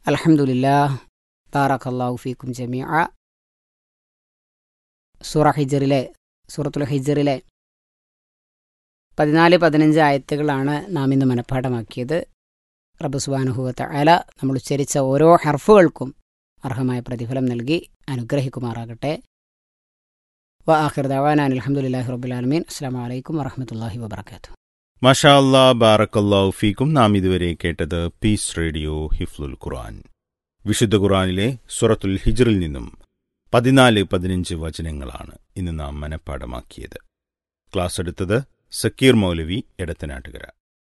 അലഹമുല്ലാ ബാറക്കല്ലാഹു ഫീക്കും ജമിയ സൂറ ഹിജറിലെ സൂറത്തുൽ ഹിജറിലെ പതിനാല് പതിനഞ്ച് ആയത്തുകളാണ് നാം ഇന്ന് മനഃപ്പാഠമാക്കിയത് റബ്ബ് സുബാനുഭവത്തെ അല നമ്മൾ ഉച്ചരിച്ച ഓരോ ഹർഫുകൾക്കും അർഹമായ പ്രതിഫലം നൽകി അനുഗ്രഹിക്കുമാറാകട്ടെ വ ആഖിർ ദവാൻ അലഹമുല്ലാഹി റബ്ബുലാലമീൻ അസ്സാം വലൈക്കും വറഹമത്തല്ലാഹി വബർക്കാത്തു മഷാ അല്ലാ ബാറക്കല്ലാഹു ഫീക്കും നാം ഇതുവരെ കേട്ടത് പീസ് റേഡിയോ ഹിഫ്ലുൽ ഖുർആൻ വിശുദ്ധ ഖുർആനിലെ സുറത്തുൽ ഹിജ്റിൽ നിന്നും പതിനാല് പതിനഞ്ച് വചനങ്ങളാണ് ഇന്ന് നാം മനഃപ്പാടമാക്കിയത് ക്ലാസ് എടുത്തത് സക്കീർ മൗലവി എടത്തനാട്ടുകര